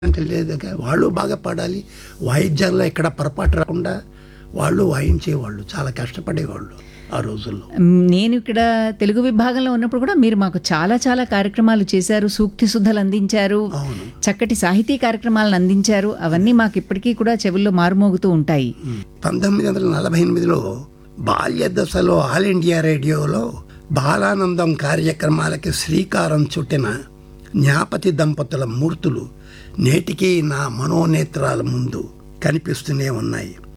అంటే లేదు వాళ్ళు బాగా పాడాలి వాయిద్యాల్లో ఎక్కడ పొరపాటు రాకుండా వాళ్ళు వాయించేవాళ్ళు చాలా కష్టపడేవాళ్ళు ఆ రోజుల్లో మ్, నేను ఇక్కడ తెలుగు విభాగంలో ఉన్నప్పుడు కూడా మీరు మాకు చాలా చాలా కార్యక్రమాలు చేశారు సూక్తి శుద్ధలు అందించారు అవును చక్కటి సాహితీ కార్యక్రమాలను అందించారు అవన్నీ మాకు ఇప్పటికీ కూడా చెవుల్లో మారుమోగుతూ ఉంటాయి పంతొమ్మిది వందల నలభై ఎనిమిదిలో బాల్య దశలో ఆల్ ఇండియా రేడియోలో బాలానందం కార్యక్రమాలకి శ్రీకారం చుట్టిన జ్ఞాపతి దంపతుల మూర్తులు నేటికీ నా మనోనేత్రాల ముందు కనిపిస్తూనే ఉన్నాయి